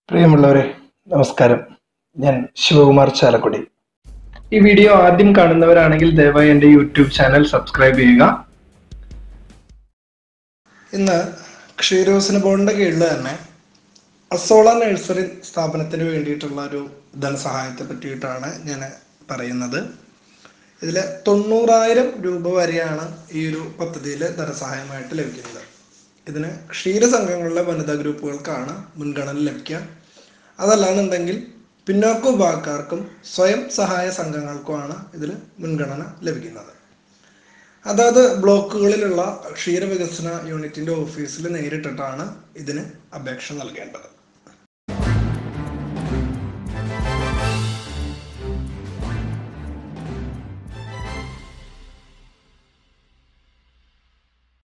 പ്രിയമുള്ളവരെ നമസ്കാരം ഞാൻ ശിവകുമാർ ചാലക്കുടി ഈ വീഡിയോ ആദ്യം കാണുന്നവരാണെങ്കിൽ ദയവായി എൻ്റെ യൂട്യൂബ് ചാനൽ സബ്സ്ക്രൈബ് ചെയ്യുക ഇന്ന് ക്ഷീരോസിന ബോർഡിന്റെ കീഴിൽ തന്നെ അസോള നഴ്സറി സ്ഥാപനത്തിന് വേണ്ടിയിട്ടുള്ള ഒരു ധനസഹായത്തെ പറ്റിയിട്ടാണ് ഞാൻ പറയുന്നത് ഇതിൽ തൊണ്ണൂറായിരം രൂപ വരെയാണ് ഈ ഒരു പദ്ധതിയിൽ ധനസഹായമായിട്ട് ലഭിക്കുന്നത് ഇതിന് ക്ഷീരസംഘങ്ങളിലെ വനിതാ ഗ്രൂപ്പുകൾക്കാണ് മുൻഗണന ലഭിക്കുക അതല്ലാന്നുണ്ടെങ്കിൽ പിന്നോക്ക വിഭാഗക്കാർക്കും സ്വയം സഹായ സംഘങ്ങൾക്കുമാണ് ഇതിൽ മുൻഗണന ലഭിക്കുന്നത് അതാത് ബ്ലോക്കുകളിലുള്ള ക്ഷീരവികസന യൂണിറ്റിന്റെ ഓഫീസിൽ നേരിട്ടിട്ടാണ് ഇതിന് അപേക്ഷ നൽകേണ്ടത്